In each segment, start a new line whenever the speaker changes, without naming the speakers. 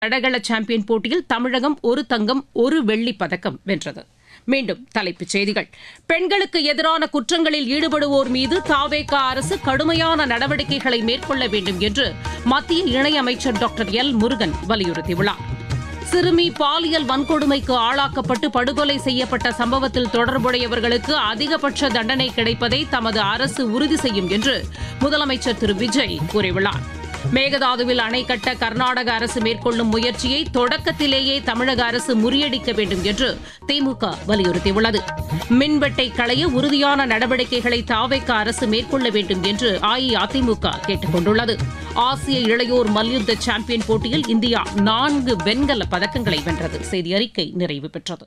தடகள சாம்பியன் போட்டியில் தமிழகம் ஒரு தங்கம் ஒரு வெள்ளிப் பதக்கம் வென்றது மீண்டும் தலைப்புச் செய்திகள் பெண்களுக்கு எதிரான குற்றங்களில் ஈடுபடுவோர் மீது தாவேகா அரசு கடுமையான நடவடிக்கைகளை மேற்கொள்ள வேண்டும் என்று மத்திய இணையமைச்சர் டாக்டர் எல் முருகன் வலியுறுத்தியுள்ளார் சிறுமி பாலியல் வன்கொடுமைக்கு ஆளாக்கப்பட்டு படுகொலை செய்யப்பட்ட சம்பவத்தில் தொடர்புடையவர்களுக்கு அதிகபட்ச தண்டனை கிடைப்பதை தமது அரசு உறுதி செய்யும் என்று முதலமைச்சர் திரு விஜய் கூறியுள்ளார் மேகதாதுவில் அணை கட்ட கர்நாடக அரசு மேற்கொள்ளும் முயற்சியை தொடக்கத்திலேயே தமிழக அரசு முறியடிக்க வேண்டும் என்று திமுக வலியுறுத்தியுள்ளது மின்வெட்டை களைய உறுதியான நடவடிக்கைகளை தாவேக்க அரசு மேற்கொள்ள வேண்டும் என்று அஇஅதிமுக கேட்டுக் கொண்டுள்ளது ஆசிய இளையோர் மல்யுத்த சாம்பியன் போட்டியில் இந்தியா நான்கு வெண்கல பதக்கங்களை வென்றது செய்தி அறிக்கை நிறைவு பெற்றது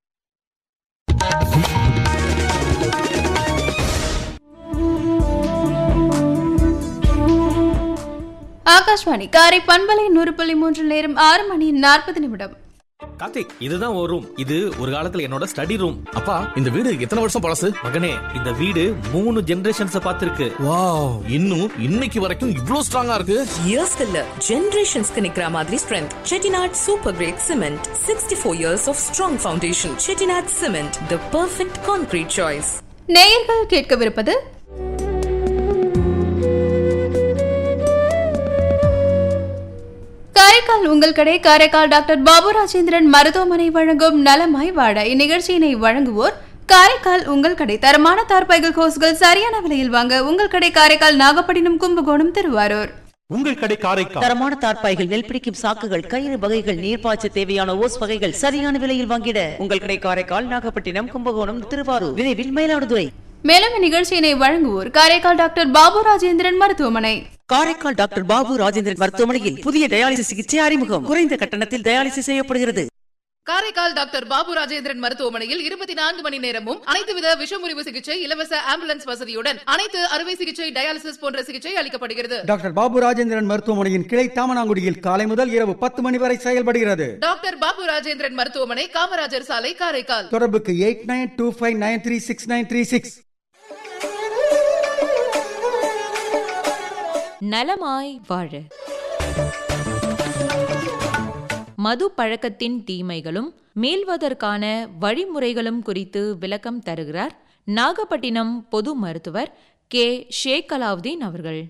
ஆகாஷ்வாணி காரை பண்பலை நூறு புள்ளி மூன்று நேரம் ஆறு மணி நாற்பது நிமிடம்
கார்த்திக் இதுதான் ஒரு ரூம் இது ஒரு காலத்துல என்னோட ஸ்டடி ரூம்
அப்பா இந்த வீடு எத்தனை வருஷம் பழசு
மகனே இந்த வீடு மூணு ஜெனரேஷன்ஸ் பார்த்திருக்கு
வாவ் இன்னும் இன்னைக்கு வரைக்கும் இவ்ளோ ஸ்ட்ராங்கா இருக்கு
இயர்ஸ்க்கு இல்ல ஜெனரேஷன்ஸ்க்கு நிக்கிற மாதிரி strength Chettinad super grade cement sixty four years of strong foundation Chettinad cement the perfect concrete choice
நேயர்கள் கேட்கவிருப்பது காரைக்கால் உங்கள் கடை காரைக்கால் டாக்டர் பாபு ராஜேந்திரன் மருத்துவமனை வழங்கும் நலமாய் வாழ இந்நிகழ்ச்சியினை வழங்குவோர் காரைக்கால் உங்கள் கடை தரமான தார்பாய்கள் கோஸ்கள் சரியான விலையில் வாங்க உங்கள் கடை காரைக்கால் நாகப்பட்டினம் கும்பகோணம் திருவாரூர்
உங்கள் கடை காரைக்கால்
தரமான தார்ப்பாய்கள் நெல் பிடிக்கும் சாக்குகள் கயிறு வகைகள் நீர்ப்பாய்ச்ச தேவையான ஓஸ் வகைகள் சரியான விலையில் வாங்கிட உங்கள் கடை காரைக்கால் நாகப்பட்டினம் கும்பகோணம் திருவாரூர் விரைவில் மயிலாடுதுறை
மேலும் இந்நிகழ்ச்சியினை வழங்குவோர் காரைக்கால் டாக்டர் பாபு ராஜேந்திரன் மருத்துவமனை
காரைக்கால் டாக்டர் பாபு ராஜேந்திரன் மருத்துவமனையில் புதிய டயாலிசிஸ் சிகிச்சை அறிமுகம் குறைந்த கட்டணத்தில் டயாலிசிஸ் செய்யப்படுகிறது
காரைக்கால் டாக்டர் பாபு ராஜேந்திரன் மருத்துவமனையில் இருபத்தி நான்கு மணி நேரமும் அனைத்து வித விஷமுறிவு சிகிச்சை இலவச ஆம்புலன்ஸ் வசதியுடன் அனைத்து அறுவை சிகிச்சை டயாலிசிஸ் போன்ற சிகிச்சை அளிக்கப்படுகிறது
டாக்டர் பாபு ராஜேந்திரன் மருத்துவமனையின் கிளை தாமனாங்குடியில் காலை முதல் இரவு பத்து மணி வரை செயல்படுகிறது
டாக்டர் பாபு ராஜேந்திரன் மருத்துவமனை காமராஜர் சாலை காரைக்கால்
தொடர்புக்கு eight nine two five nine three six nine three six
நலமாய் வாழ மது பழக்கத்தின் தீமைகளும் மீள்வதற்கான வழிமுறைகளும் குறித்து விளக்கம் தருகிறார் நாகப்பட்டினம் பொது மருத்துவர் கே ஷேக் அலாவுதீன் அவர்கள்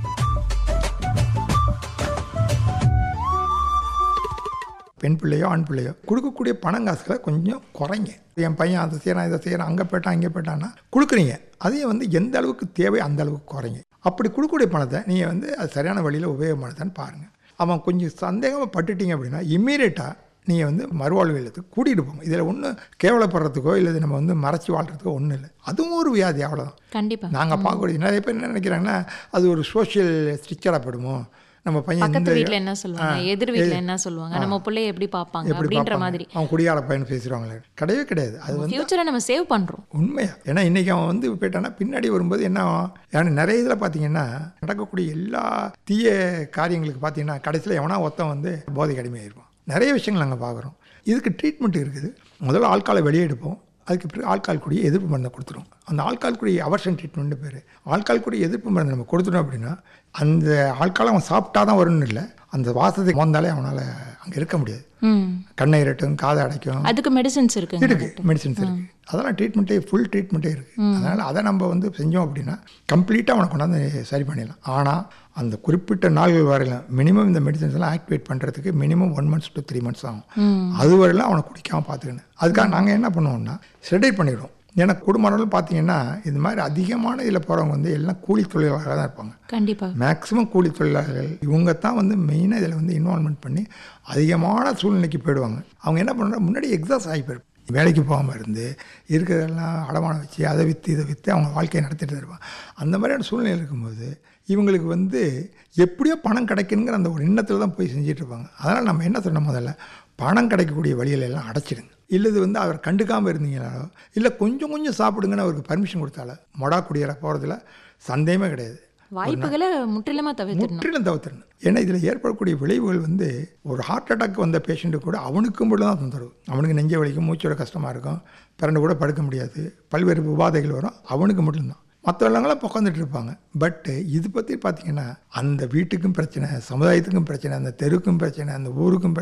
பெண் பிள்ளையோ ஆண் பிள்ளையோ கொடுக்கக்கூடிய பணங்காசுகளை கொஞ்சம் குறைங்க என் பையன் அதை செய்கிறான் இதை செய்கிறான் அங்கே போயிட்டான் இங்கே போயிட்டான்னா கொடுக்குறீங்க அதையும் வந்து எந்த அளவுக்கு தேவை அந்த அளவுக்கு குறைங்க அப்படி கொடுக்கக்கூடிய பணத்தை நீங்கள் வந்து அது சரியான வழியில் உபயோகமானதான்னு பாருங்கள் அவன் கொஞ்சம் சந்தேகமாக பட்டுட்டீங்க அப்படின்னா இம்மீடியட்டாக நீங்கள் வந்து மறுவாழ்வு இல்லத்துக்கு கூட்டிகிட்டு போங்க இதில் ஒன்றும் கேவலப்படுறதுக்கோ இல்லை நம்ம வந்து மறைச்சி வாழ்கிறதுக்கோ ஒன்றும் இல்லை அதுவும் ஒரு வியாதி அவ்வளோதான்
கண்டிப்பா
நாங்கள் பார்க்கக்கூடிய நிறைய பேர் என்ன நினைக்கிறாங்கன்னா அது ஒரு சோஷியல் ஸ்ட்ரிக்சராக போயிடுமோ நம்ம பையன்
பக்கத்து
இந்த
வீட்ல என்ன சொல்லுவாங்க
ஆ,
எதிர் வீட்ல
எது-
என்ன சொல்லுவாங்க
ஆ.
நம்ம பிள்ளைய எப்படி பார்ப்பாங்க
எப்படி
அப்படின்ற
பார்ப்பாங்க?
மாதிரி
அவன் குடியார பையன் பேசுகிறாங்களே கிடையவே கிடையாது அது வந்து
ஃபியூச்சரை நம்ம சேவ் பண்றோம்
உண்மையா ஏன்னா இன்றைக்கி அவன் வந்து போயிட்டான்னா பின்னாடி வரும்போது என்ன ஆகும் ஏன்னா நிறைய இதில் பார்த்தீங்கன்னா நடக்கக்கூடிய எல்லா தீய காரியங்களுக்கு பார்த்தீங்கன்னா கடைசியில் எவனா ஒருத்தன் வந்து போதைக்கு அடிமையாயிருப்பான் நிறைய விஷயங்கள் நாங்கள் பார்க்குறோம் இதுக்கு ட்ரீட்மெண்ட் இருக்குது முதல்ல ஆட்காலை வெளியே எடுப்போம் அதுக்கு பிறகு ஆள்கால் கூடிய எதிர்ப்பு மருந்தை கொடுத்துரும் அந்த ஆள்கால் கூடிய அவர்ஷன் ட்ரீட்மெண்ட்டு பேர் ஆள்கால் கூடிய எதிர்ப்பு மருந்து நம்ம கொடுத்துட்டோம் அப்படின்னா அந்த ஆள்கால் அவன் சாப்பிட்டா தான் வரும்னு இல்லை அந்த வாசத்தை மோந்தாலே அவனால் அங்கே இருக்க முடியாது
ம்.
கண்ணை இரட்டும் காதை அடைக்கும்
அதுக்கு மெடிசின்ஸ் இருக்குங்க
இருக்கு மெடிசின்ஸ் இருக்கு அதெல்லாம் ட்ரீட்மெண்ட்டே ஃபுல் ட்ரீட்மெண்ட்டே இருக்கு அதனால அதை நம்ம வந்து செஞ்சோம் அப்படின்னா கம்ப்ளீட்டாக அவனை கொண்டாந்து சரி பண்ணிடலாம் ஆனால் அந்த குறிப்பிட்ட நாள்கள் வரையிலும் மினிமம் இந்த மெடிசன்ஸ் எல்லாம் ஆக்டிவேட் பண்ணுறதுக்கு minimum one months to three months ஆகும் அது வரையிலும் அவனை குடிக்காமல் பார்த்துக்கணும் அதுக்காக நாங்கள் என்ன பண்ணுவோம்னா செடேட் பண்ணிவிடுவோம் ஏன்னா குடும்பம் பார்த்தீங்கன்னா இது மாதிரி அதிகமான இதில் போகிறவங்க வந்து எல்லாம் கூலி தொழிலாளர்களாக தான் இருப்பாங்க
கண்டிப்பா
மேக்ஸிமம் கூலி தொழிலாளர்கள் இவங்க தான் வந்து மெயினாக இதில் வந்து இன்வால்மெண்ட் பண்ணி அதிகமான சூழ்நிலைக்கு போயிடுவாங்க அவங்க என்ன பண்ணுறாங்க முன்னாடி எக்ஸாஸ் ஆகி போயிருப்பாங்க வேலைக்கு போகாமல் இருந்து இருக்கிறதெல்லாம் அடமானம் வச்சு அதை விற்று இதை விற்று அவங்க வாழ்க்கையை நடத்திட்டு இருப்பாங்க அந்த மாதிரியான சூழ்நிலை இருக்கும்போது இவங்களுக்கு வந்து எப்படியோ பணம் கிடைக்குங்கிற அந்த ஒரு எண்ணத்தில் தான் போய் செஞ்சுட்டு இருப்பாங்க அதனால் நம்ம என்ன சொன்ன முதல்ல பணம் கிடைக்கக்கூடிய வழிகளை எல்லாம் அடைச்சிடுங்க இல்லை இது வந்து அவர் கண்டுக்காமல் இருந்தீங்கனாலோ இல்லை கொஞ்சம் கொஞ்சம் சாப்பிடுங்கன்னு அவருக்கு பர்மிஷன் கொடுத்தால மொடா குடியேற போகிறதுல சந்தேகமே கிடையாது
வாய்ப்புகளை முற்றிலுமா தவிர்த்திடணும்
முற்றிலும் தவிர்த்திடணும் ஏன்னா இதில் ஏற்படக்கூடிய விளைவுகள் வந்து ஒரு ஹார்ட் அட்டாக் வந்த பேஷண்ட்டு கூட அவனுக்கு மட்டும் தான் தொந்தரவு அவனுக்கு நெஞ்ச வலிக்கும் மூச்சோட கஷ்டமாக இருக்கும் பிறண்டு கூட படுக்க முடியாது பல்வேறு உபாதைகள் வரும் அவனுக்கு மட்டும்தான் மற்றவங்களாம் உட்காந்துட்டு இருப்பாங்க பட்டு இது பற்றி பார்த்தீங்கன்னா அந்த வீட்டுக்கும் பிரச்சனை சமுதாயத்துக்கும் பிரச்சனை அந்த தெருவுக்கும் பிரச்சனை அந்த ஊருக்கும் பிரச்சனை